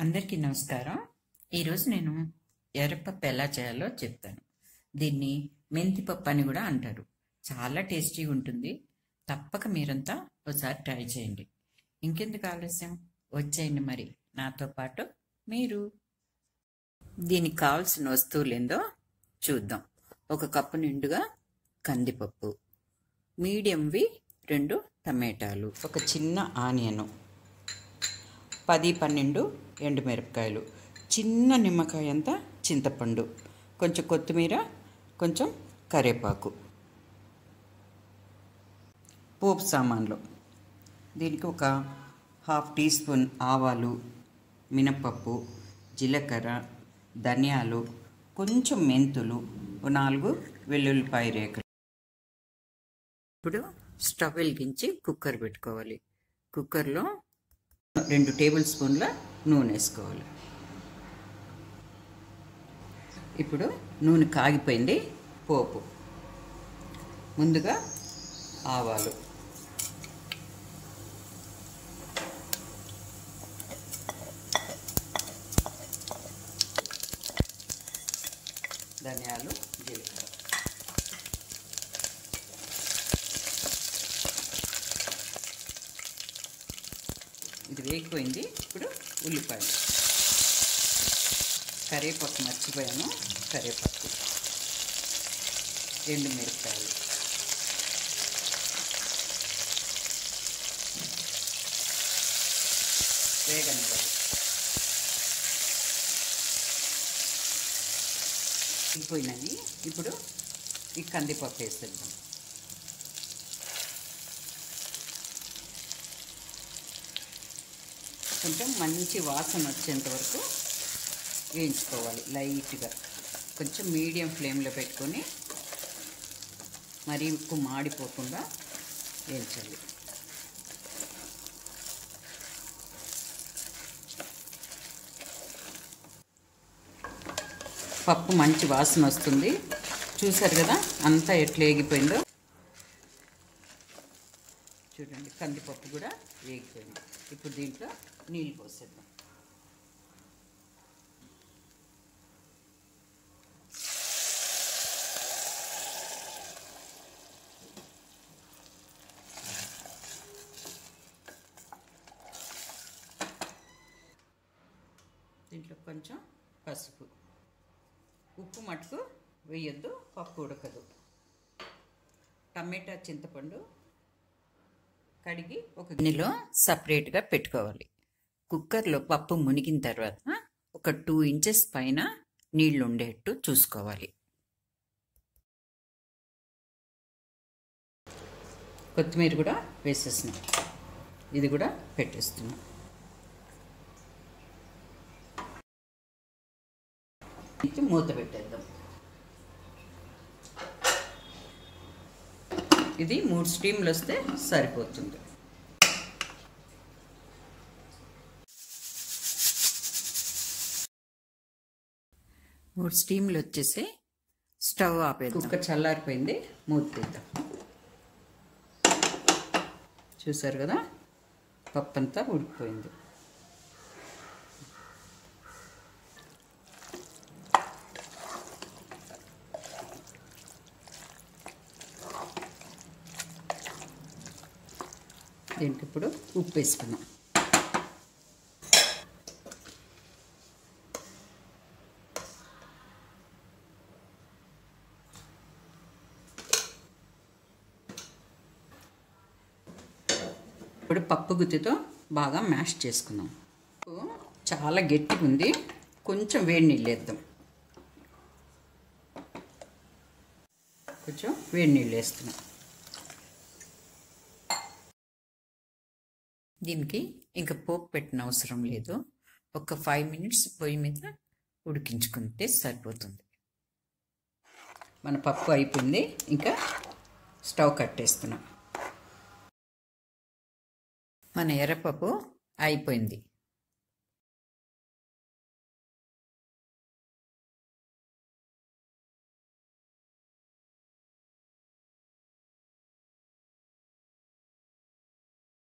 అందరికీ నమస్కారం ఈరోజు నేను ఎర్రపప్పు ఎలా చేయాలో చెప్తాను దీన్ని మెంతిపప్పు అని కూడా అంటారు చాలా టేస్టీగా ఉంటుంది తప్పక మీరంతా ఒకసారి ట్రై చేయండి ఇంకెందుకు ఆలస్యం వచ్చేయండి మరి నాతో పాటు మీరు దీనికి కావాల్సిన వస్తువులు ఏందో చూద్దాం ఒక కప్పు నిండుగా కందిపప్పు మీడియంవి రెండు టమాటాలు ఒక చిన్న ఆనియను పది పన్నెండు ఎండుమిరపకాయలు చిన్న నిమ్మకాయ అంతా చింతపండు కొంచెం కొత్తిమీర కొంచెం కరివేపాకు పోపు సామాన్లు దీనికి ఒక హాఫ్ టీ స్పూన్ ఆవాలు మినపప్పు జీలకర్ర ధనియాలు కొంచెం మెంతులు ఓ నాలుగు వెల్లుల్లిపాయ రేఖలు ఇప్పుడు స్టవ్ వెలిగించి కుక్కర్ పెట్టుకోవాలి కుక్కర్లో రెండు టేబుల్ స్పూన్ల నూనె వేసుకోవాలి ఇప్పుడు నూనె కాగిపోయింది పోపు ముందుగా ఆవాలు ధనియాలు జీలకర్ర ఇది వేగిపోయింది ఇప్పుడు ఉల్లిపాయలు కరివేపాకు మర్చిపోయాను కరివేపాకు రెండు మిరపకాయలు వేగనివ్వాలి అయిపోయినవి ఇప్పుడు ఈ కందిపప్పు వేసేద్దాం కొంచెం మంచి వాసన వచ్చేంత వరకు వేయించుకోవాలి లైట్గా కొంచెం మీడియం ఫ్లేమ్లో పెట్టుకొని మరీ ఎక్కువ మాడిపోకుండా వేయించాలి పప్పు మంచి వాసన వస్తుంది చూసారు కదా అంతా ఎట్లా వేగిపోయిందో చూడండి కందిపప్పు కూడా వేగిపోయింది ఇప్పుడు దీంట్లో నీళ్ళు పోసేద్దాం దీంట్లో కొంచెం పసుపు ఉప్పు మటుకు వేయొద్దు పప్పు ఉడకదు టమాటా చింతపండు కడిగి ఒక గిన్నెలో సపరేట్గా పెట్టుకోవాలి కుక్కర్లో పప్పు మునిగిన తర్వాత ఒక టూ ఇంచెస్ పైన నీళ్లు ఉండేట్టు చూసుకోవాలి కొత్తిమీర కూడా వేసేస్తున్నాం ఇది కూడా పెట్టేస్తున్నాం మూత పెట్టేద్దాం ఇది మూడు స్టీమ్లు వస్తే సరిపోతుంది మూడు స్టీమ్లు వచ్చేసి స్టవ్ ఆపేది కుక్కర్ చల్లారిపోయింది మూత తీద్దాం చూసారు కదా పప్పు అంతా ఉడికిపోయింది దీనికి ఇప్పుడు ఉప్పు వేసుకున్నాం ఇప్పుడు పప్పు గుత్తితో బాగా మ్యాష్ చేసుకుందాం చాలా గట్టిగా ఉంది కొంచెం వేడి నీళ్ళు వేద్దాం కొంచెం వేడి నీళ్ళు వేస్తున్నాం దీనికి ఇంకా పోపు పెట్టిన అవసరం లేదు ఒక ఫైవ్ మినిట్స్ పొయ్యి మీద ఉడికించుకుంటే సరిపోతుంది మన పప్పు అయిపోయింది ఇంకా స్టవ్ కట్టేస్తున్నాం మన ఎర్రపప్పు అయిపోయింది